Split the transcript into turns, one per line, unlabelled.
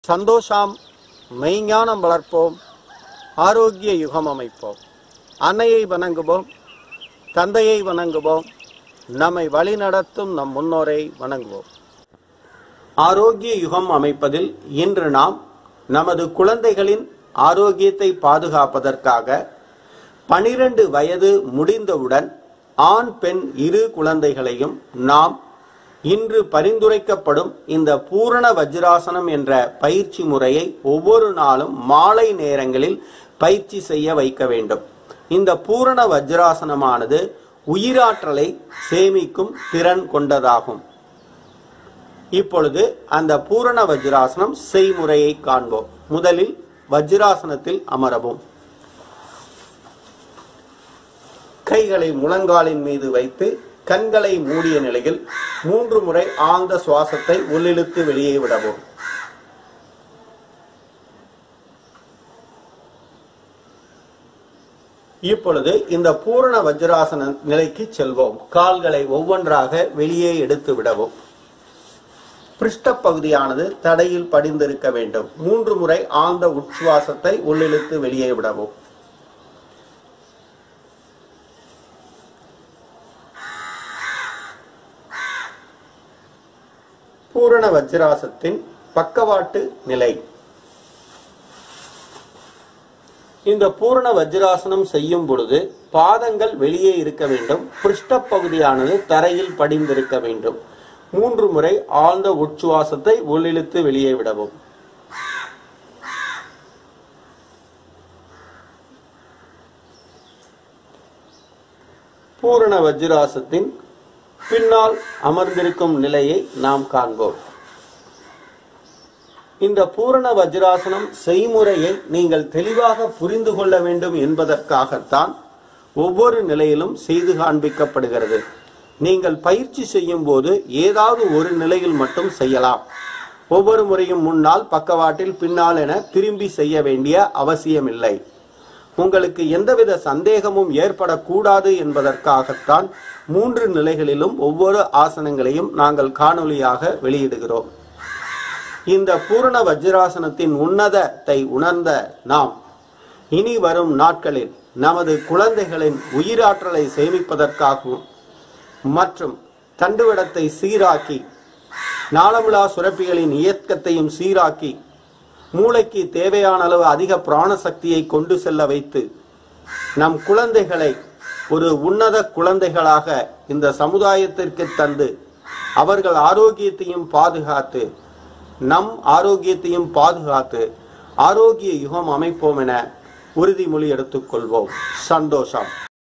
சந்தோஷாம் மெய்ஞானம் வளர்ப்போம் ஆரோக்கிய யுகம் அமைப்போம் அன்னையை வணங்குவோம் தந்தையை வணங்குவோம் நம்மை வழிநடத்தும் நம் முன்னோரை வணங்குவோம் ஆரோக்கிய யுகம் அமைப்பதில் இன்று நாம் நமது குழந்தைகளின் ஆரோக்கியத்தை பாதுகாப்பதற்காக பனிரெண்டு வயது முடிந்தவுடன் ஆண் பெண் இரு குழந்தைகளையும் நாம் இன்று பரிந்துரைக்கப்படும் இந்த பூரண வஜ்ராசனம் என்ற பயிற்சி முறையை ஒவ்வொரு நாளும் மாலை நேரங்களில் பயிற்சி செய்ய வைக்க வேண்டும் இந்த பூரண வஜ்ராசனமானது உயிராற்றலை சேமிக்கும் திறன் கொண்டதாகும் இப்பொழுது அந்த பூரண வஜ்ராசனம் செய்முறையை காண்போம் முதலில் வஜ்ராசனத்தில் அமரவும் கைகளை முழங்காலின் மீது வைத்து கண்களை மூடிய நிலையில் மூன்று முறை ஆழ்ந்த சுவாசத்தை உள்ளிழுத்து வெளியே விடவும் இப்பொழுது இந்த பூரண வஜ்ராசன நிலைக்கு செல்வோம் கால்களை ஒவ்வொன்றாக வெளியே எடுத்து விடவும் பிருஷ்ட பகுதியானது தடையில் படிந்திருக்க வேண்டும் மூன்று முறை ஆழ்ந்த உச்சுவாசத்தை உள்ளிழுத்து வெளியே விடவும் பூரண வஜ்ராசத்தின் பக்கவாட்டு நிலை இந்த பூரண வஜ்ராசனம் செய்யும் பொழுது பாதங்கள் வெளியே இருக்க வேண்டும் பிருஷ்ட பகுதியானது தரையில் படிந்திருக்க வேண்டும் மூன்று முறை ஆழ்ந்த உச்சுவாசத்தை உள்ளிழுத்து வெளியே விடவும் பூரண வஜ்ராசத்தின் பின்னால் அமர்ந்திருக்கும் நிலையை நாம் காண்போம் இந்த பூரண வஜ்ராசனம் செய்முறையை நீங்கள் தெளிவாக புரிந்து கொள்ள வேண்டும் என்பதற்காகத்தான் ஒவ்வொரு நிலையிலும் செய்து காண்பிக்கப்படுகிறது நீங்கள் பயிற்சி செய்யும் போது ஏதாவது ஒரு நிலையில் மட்டும் செய்யலாம் ஒவ்வொரு முறையும் முன்னால் பக்கவாட்டில் பின்னால் என திரும்பி செய்ய வேண்டிய அவசியமில்லை உங்களுக்கு எந்தவித சந்தேகமும் ஏற்படக்கூடாது என்பதற்காகத்தான் மூன்று நிலைகளிலும் ஒவ்வொரு ஆசனங்களையும் நாங்கள் காணொளியாக வெளியிடுகிறோம் இந்த பூரண வஜ்ராசனத்தின் உன்னதத்தை உணர்ந்த நாம் இனி வரும் நாட்களில் நமது குழந்தைகளின் உயிராற்றலை சேமிப்பதற்காகவும் மற்றும் தண்டுவடத்தை சீராக்கி நாளமிலா சுரப்பிகளின் இயக்கத்தையும் சீராக்கி மூளைக்கு தேவையான அளவு அதிக பிராண சக்தியை கொண்டு செல்ல வைத்து நம் குழந்தைகளை ஒரு உன்னத குழந்தைகளாக இந்த சமுதாயத்திற்கு தந்து அவர்கள் ஆரோக்கியத்தையும் பாதுகாத்து நம் ஆரோக்கியத்தையும் பாதுகாத்து ஆரோக்கிய யுகம் அமைப்போம் என உறுதிமொழி எடுத்துக்கொள்வோம் சந்தோஷம்